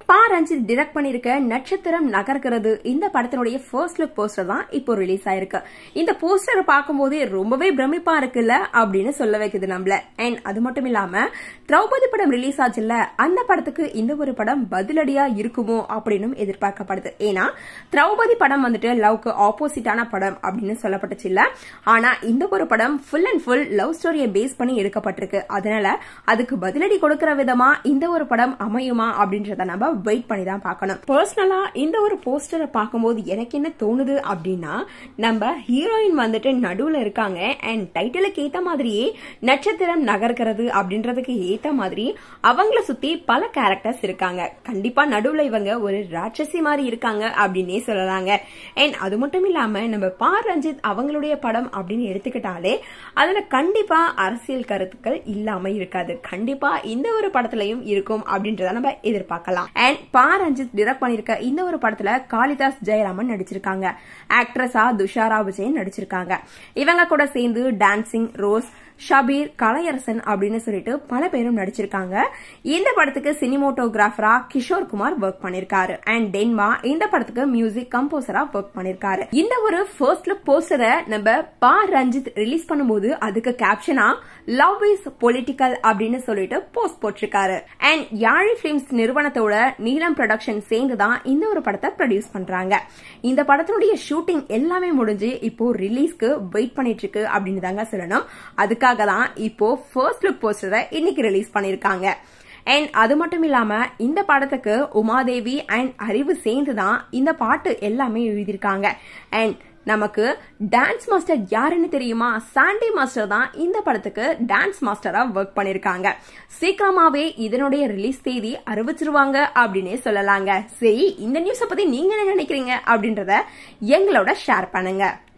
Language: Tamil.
பா ரஞ்சித் டிரெக்ட் பண்ணிருக்க நட்சத்திரம் நகர்கிறது இந்த படத்தினுடைய ஃபர்ஸ்ட் லுக் போஸ்டர் தான் இப்போ ரிலீஸ் ஆயிருக்கு இந்த போஸ்டரை பார்க்கும்போது ரொம்பவே பிரமிப்பா இருக்குல்ல அப்படின்னு சொல்ல வைக்குது நம்மள அண்ட் அது மட்டும் இல்லாம திரௌபதி படம் ரிலீஸ் ஆச்சுல்ல அந்த படத்துக்கு இந்த ஒரு படம் பதிலடியா இருக்குமோ அப்படின்னு எதிர்பார்க்கப்படுது ஏன்னா திரௌபதி படம் வந்துட்டு லவ்க்கு ஆப்போசிட்டான படம் அப்படின்னு சொல்லப்பட்டுச்சு இல்ல ஆனா இந்த ஒரு படம் ஃபுல் அண்ட் ஃபுல் லவ் ஸ்டோரியை பேஸ் பண்ணி எடுக்கப்பட்டிருக்கு அதனால அதுக்கு பதிலடி கொடுக்கிற விதமா இந்த ஒரு படம் அமையுமா அப்படின்றத நம்ம வெயிட் பண்ணி தான் பார்க்கணும் பர்சனலா இந்த ஒரு போஸ்டரை பார்க்கும்போது எனக்கு என்ன தோணுது அப்படின்னா நம்ம ஹீரோயின் வந்துட்டு நடுவுல இருக்காங்க அண்ட் டைட்டிலுக்கு ஏத்த மாதிரியே நட்சத்திரம் நகர்கிறது அப்படின்றதுக்கு ஏத்த மாதிரி அவங்கள சுத்தி பல கேரக்டர்ஸ் இருக்காங்க கண்டிப்பா நடுவுல இவங்க ஒரு ராட்சசி மாதிரி இருக்காங்க அப்படின்னே சொல்லலாங்க அண்ட் அது மட்டும் இல்லாம நம்ம பா ரஞ்சித் அவங்களுடைய படம் அப்படின்னு எடுத்துக்கிட்டாலே அதுல கண்டிப்பா அரசியல் கருத்துக்கள் இல்லாம இருக்காது கண்டிப்பா இந்த ஒரு படத்துலயும் இருக்கும் அப்படின்றத நம்ம எதிர்பார்க்கலாம் அண்ட் பா ரஞ்சித் டிரெக்ட் பண்ணிருக்க இந்த ஒரு படத்துல காளிதாஸ் ஜெயராமன் நடிச்சிருக்காங்க ஆக்ட்ரஸா துஷாரா விஜயன் நடிச்சிருக்காங்க இவங்க கூட சேர்ந்து டான்சிங் ரோஸ் ஷபீர் கலையரசன் அப்படின்னு சொல்லிட்டு பல பேரும் நடிச்சிருக்காங்க இந்த படத்துக்கு சினிமோட்டோகிராஃபரா கிஷோர் குமார் ஒர்க் பண்ணிருக்காரு அண்ட் டென்மா இந்த படத்துக்கு மியூசிக் கம்போசரா ஒர்க் பண்ணிருக்காரு இந்த ஒரு ஃபர்ஸ்ட் லுக் போஸ்டரை நம்ம பா ரஞ்சித் ரிலீஸ் பண்ணும்போது அதுக்கு கேப்ஷனா லவ் இஸ் பொலிட்டிக்கல் அப்படின்னு சொல்லிட்டு போஸ்ட் போட்டிருக்காரு அண்ட் யாழி பிலிம்ஸ் நிறுவனத்தோட நீலம் ப்ரொடக்ஷன் சேர்ந்து தான் இந்த ஒரு படத்தை ப்ரொடியூஸ் பண்றாங்க இந்த படத்தினுடைய ஷூட்டிங் எல்லாமே முடிஞ்சு இப்போ ரிலீஸ்க்கு வெயிட் பண்ணிட்டு இருக்கு அப்படின்னு தாங்க சொல்லணும் அதுக்காக தான் இப்போ ஃபர்ஸ்ட் லுக் போஸ்டரை இன்னைக்கு ரிலீஸ் பண்ணிருக்காங்க அண்ட் அது மட்டும் இல்லாம இந்த படத்துக்கு உமாதேவி அண்ட் அறிவு சேர்ந்து தான் இந்த பாட்டு எல்லாமே எழுதியிருக்காங்க அண்ட் நமக்கு டான்ஸ் மாஸ்டர் யாருன்னு தெரியுமா சாண்டி மாஸ்டர் தான் இந்த படத்துக்கு டான்ஸ் மாஸ்டரா ஒர்க் பண்ணிருக்காங்க சீக்கிரமாவே இதனுடைய ரிலீஸ் தேதி அறிவிச்சிருவாங்க அப்படின்னே சொல்லலாங்க சரி இந்த நியூஸை பத்தி நீங்க என்ன நினைக்கிறீங்க அப்படின்றத எங்களோட ஷேர் பண்ணுங்க